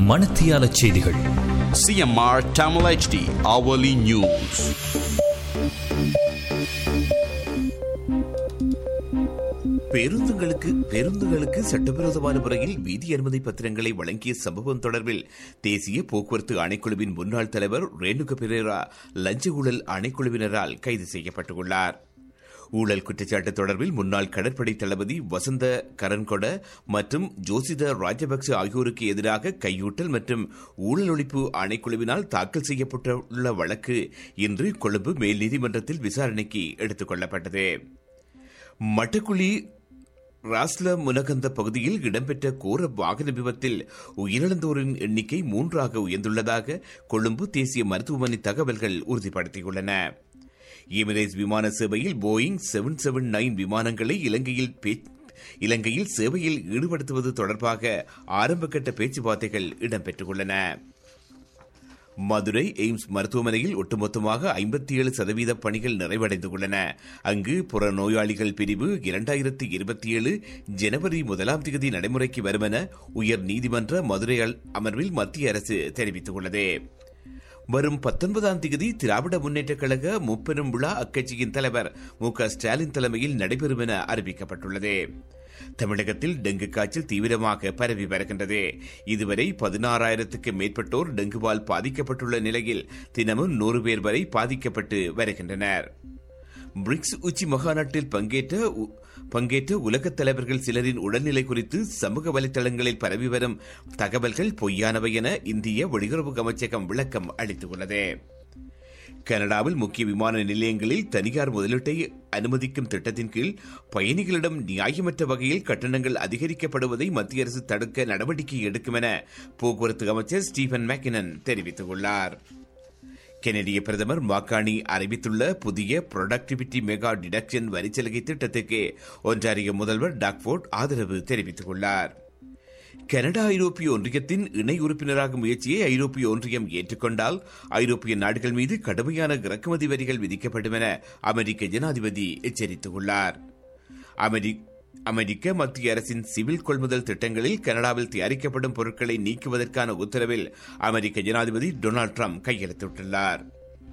மணத்தியால செய்திகள் CMR Tamil HD hourly news. பேருந்துகளுக்கு பேருந்துகளுக்கு சட்டவிரோதமான முறையில் வீதி அனுமதி பத்திரங்களை வழங்கிய சம்பவம் தொடர்பில் தேசிய போக்குவரத்து ஆணைக்குழுவின் முன்னாள் தலைவர் ரேணுக பெரேரா லஞ்ச ஊழல் ஆணைக்குழுவினரால் கைது செய்யப்பட்டுள்ளார் ஊழல் குற்றச்சாட்டு தொடர்பில் முன்னாள் கடற்படை தளபதி வசந்த கரன்கொட மற்றும் ஜோசித ராஜபக்ச ஆகியோருக்கு எதிராக கையூட்டல் மற்றும் ஊழல் ஒழிப்பு ஆணைக்குழுவினால் தாக்கல் செய்யப்பட்டுள்ள வழக்கு இன்று கொழும்பு மேல் நீதிமன்றத்தில் விசாரணைக்கு எடுத்துக் கொள்ளப்பட்டது மட்டக்குழி ராஸ்ல முனகந்த பகுதியில் இடம்பெற்ற கோர வாகன விபத்தில் உயிரிழந்தோரின் எண்ணிக்கை மூன்றாக உயர்ந்துள்ளதாக கொழும்பு தேசிய மருத்துவமனை தகவல்கள் உறுதிப்படுத்தியுள்ளன எமிரேட்ஸ் விமான சேவையில் போயிங் செவன் செவன் நைன் விமானங்களை இலங்கையில் பே- இலங்கையில் சேவையில் ஈடுபடுத்துவது தொடர்பாக ஆரம்பகட்ட பேச்சுவார்த்தைகள் இடம்பெற்றுள்ளன மதுரை எய்ம்ஸ் மருத்துவமனையில் ஒட்டுமொத்தமாக ஐம்பத்தி ஏழு சதவீத பணிகள் நிறைவடைந்துள்ளன அங்கு புற நோயாளிகள் பிரிவு இரண்டாயிரத்தி இருபத்தி ஏழு ஜனவரி முதலாம் தேதி நடைமுறைக்கு வரும் என உயர் நீதிமன்ற மதுரை அல்- அமர்வில் மத்திய அரசு தெரிவித்துள்ளது வரும் பத்தொன்பதாம் தேதி திராவிட முன்னேற்றக் கழக முப்பெரும் விழா அக்கட்சியின் தலைவர் மு க ஸ்டாலின் தலைமையில் நடைபெறும் என அறிவிக்கப்பட்டுள்ளது தமிழகத்தில் டெங்கு காய்ச்சல் தீவிரமாக பரவி வருகின்றது இதுவரை பதினாறாயிரத்துக்கு மேற்பட்டோர் டெங்குவால் பாதிக்கப்பட்டுள்ள நிலையில் தினமும் நூறு பேர் வரை பாதிக்கப்பட்டு வருகின்றனர் பிரிக்ஸ் உச்சி மகாநாட்டில் பங்கேற்ற உ- பங்கேற்ற உலகத் தலைவர்கள் சிலரின் உடல்நிலை குறித்து சமூக வலைதளங்களில் பரவி வரும் தகவல்கள் பொய்யானவை என இந்திய வெளியுறவு அமைச்சகம் விளக்கம் அளித்துள்ளது கனடாவில் முக்கிய விமான நிலையங்களில் தனியார் முதலீட்டை அனுமதிக்கும் திட்டத்தின் கீழ் பயணிகளிடம் நியாயமற்ற வகையில் கட்டணங்கள் அதிகரிக்கப்படுவதை மத்திய அரசு தடுக்க நடவடிக்கை எடுக்கும் என போக்குவரத்து அமைச்சர் ஸ்டீபன் மேக்கினன் தெரிவித்துள்ளார் கெனடிய பிரதமர் மாக்காணி அறிவித்துள்ள புதிய ப்ரொடக்டிவிட்டி மெகா டிடக்ஷன் வரிச்சலுகை திட்டத்துக்கு ஒன்றாரிய முதல்வர் டாக்ஃபோர்ட் ஆதரவு தெரிவித்துள்ளார் கனடா ஐரோப்பிய ஒன்றியத்தின் இணை உறுப்பினராகும் முயற்சியை ஐரோப்பிய ஒன்றியம் ஏற்றுக்கொண்டால் ஐரோப்பிய நாடுகள் மீது கடுமையான இறக்குமதி வரிகள் விதிக்கப்படும் என அமெரிக்க ஜனாதிபதி எச்சரித்துள்ளார் அமெரி- அமெரிக்க மத்திய அரசின் சிவில் கொள்முதல் திட்டங்களில் கனடாவில் தயாரிக்கப்படும் பொருட்களை நீக்குவதற்கான உத்தரவில் அமெரிக்க ஜனாதிபதி டொனால்டு ட்ரம்ப் கையெழுத்திட்டுள்ளார்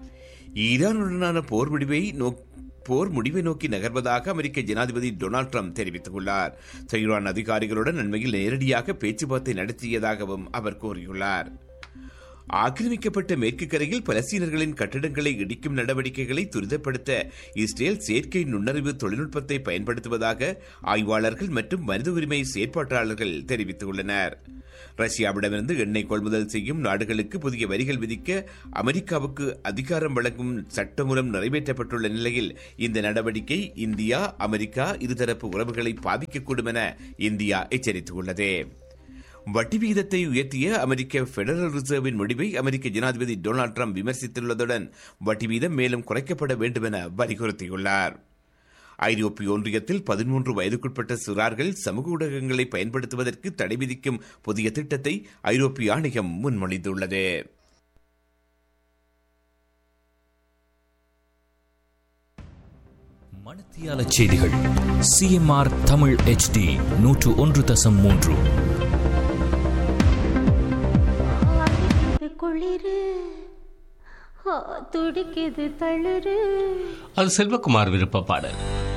ஈரானுடனான போர் முடிவை நோக்- போர் முடிவை நோக்கி நகர்வதாக அமெரிக்க ஜனாதிபதி டொனால்டு ட்ரம்ப் தெரிவித்துள்ளார் தெஹ்ரான் அதிகாரிகளுடன் அண்மையில் நேரடியாக பேச்சுவார்த்தை நடத்தியதாகவும் அவர் கூறியுள்ளார் ஆக்கிரமிக்கப்பட்ட மேற்கு கரையில் பலஸ்தீனர்களின் கட்டடங்களை இடிக்கும் நடவடிக்கைகளை துரிதப்படுத்த இஸ்ரேல் செயற்கை நுண்ணறிவு தொழில்நுட்பத்தை பயன்படுத்துவதாக ஆய்வாளர்கள் மற்றும் மனித உரிமை செயற்பாட்டாளர்கள் தெரிவித்துள்ளனர் ரஷ்யாவிடமிருந்து எண்ணெய் கொள்முதல் செய்யும் நாடுகளுக்கு புதிய வரிகள் விதிக்க அமெரிக்காவுக்கு அதிகாரம் வழங்கும் சட்டமூலம் நிறைவேற்றப்பட்டுள்ள நிலையில் இந்த நடவடிக்கை இந்தியா அமெரிக்கா இருதரப்பு உறவுகளை பாதிக்கக்கூடும் என இந்தியா எச்சரித்துள்ளது வட்டி விகிதத்தை உயர்த்திய அமெரிக்க பெடரல் ரிசர்வின் முடிவை அமெரிக்க ஜனாதிபதி டொனால்டு ட்ரம்ப் விமர்சித்துள்ளதுடன் வட்டி வீதம் மேலும் குறைக்கப்பட வேண்டும் என வலியுறுத்தியுள்ளார் ஐரோப்பிய ஒன்றியத்தில் பதிமூன்று வயதுக்குட்பட்ட சிறார்கள் சமூக ஊடகங்களை பயன்படுத்துவதற்கு தடை விதிக்கும் புதிய திட்டத்தை ஐரோப்பிய ஆணையம் முன்மொழிந்துள்ளது மணத்தியால செய்திகள் சிஎம்ஆர் தமிழ் HD நூற்று ஒன்று தசம் மூன்று ஆதிக்குது குளிரு ஆ, துடிக்குது தளிரு அது செல்வகுமார் விருப்ப பாடல்